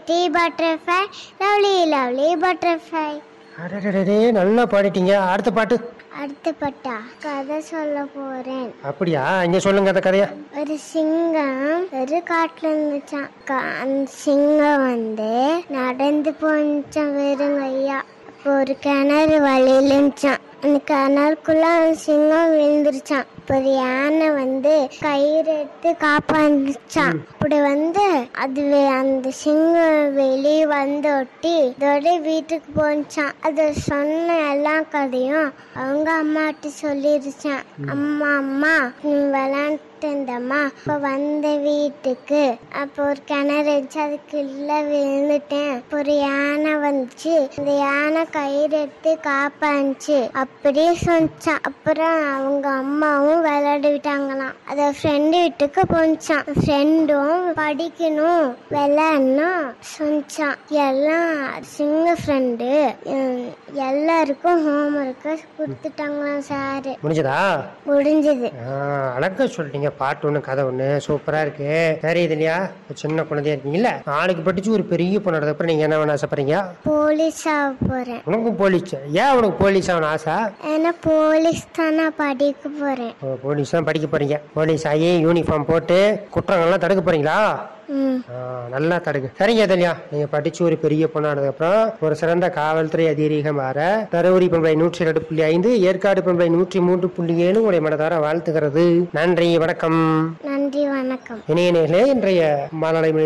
tea butterfly lovely lovely butterfly அடடடடே நல்லா பாடிட்டீங்க அடுத்த பாட்டு அடுத்த பட்டா கதை சொல்ல போறேன் அப்படியா இங்க சொல்லுங்க அந்த கதையா ஒரு சிங்கம் ஒரு காட்டுல இருந்துச்சான் கா- அந்த சிங்கம் வந்து நடந்து போச்சான் வெறும் ஐயா அப்போ ஒரு கிணறு வழியில இருந்துச்சான் அந்த கிணறுக்குள்ள அந்த சிங்கம் விழுந்துருச்சான் இப்போ ஒரு யானை வந்து கயிறு எடுத்து காப்பாந்துச்சான் அப்படி வந்து அது வெ- அந்த சிங்கம் வெளியே வந்து ஒட்டி இதோட வீட்டுக்கு போச்சான் அது சொன்ன எல்லா கதையும் அவங்க அம்மாட்ட சொல்லிருச்சான் அம்மா அம்மா நீ விளாண்டுந்தம்மா இப்போ வந்த வீட்டுக்கு அப்போ ஒரு கிணறு இருந்துச்சு அதுக்குள்ள விழுந்துட்டேன் அப்போ ஒரு யானை வந்துச்சு அந்த யானை கயிறு எடுத்து காப்பாந்துச்சு அப்படியே சொன்னான் அப்புறம் அவங்க அம்மாவும் விளையாட விட்டாங்களாம் அத ஃப்ரெண்டு வீட்டுக்கு போச்சான் ஃப்ரெண்டும் படிக்கணும் விளையாடணும் சொன்னான் எல்லாம் சிங்க ஃப்ரெண்டு எல்லாருக்கும் ஹோம் ஒர்க்கு கொடுத்துட்டாங்களாம் சாரு முடிஞ்சதா முடிஞ்சது ஆ, அழகா சொல்லிட்டீங்க பாட்டு ஒண்ணு கதை ஒண்ணு சூப்பரா இருக்கு சரி இது இல்லையா ஒரு சின்ன குழந்தையா இருக்கீங்கல்ல நாளைக்கு படிச்சு ஒரு பெரிய பொண்ணு அப்புறம் நீங்க என்ன வேணும் ஆசைப்படுறீங்க போலீஸ் ஆக போறேன் உனக்கும் போலீஸ் ஏன் உனக்கு போலீஸ் ஆகணும் ஆசை ஏன்னா போலீஸ் தான் நான் படிக்க போறேன் ஓ, போலீஸ் தான் படிக்க போறீங்க போலீஸ் ஆகி யூனிஃபார்ம் போட்டு குற்றங்கள்லாம் தடுக்க போறீங்களா ம் ஆ, நல்லா தடுங்க சரிங்க இதழியா நீங்க படிச்சு ஒரு பெரிய பொண்ணானதுக்கு அப்புறம் ஒரு சிறந்த காவல்துறை அதிகாரியாக மாற தருமபுரி பண்பை நூற்றி ரெண்டு புள்ளி ஐந்து ஏற்காடு பண்பை நூற்றி மூன்று புள்ளி ஏழு உடைய மனதார வாழ்த்துகிறது நன்றி வணக்கம் நன்றி வணக்கம் இணைய நேர்களே இன்றைய மாலை மணி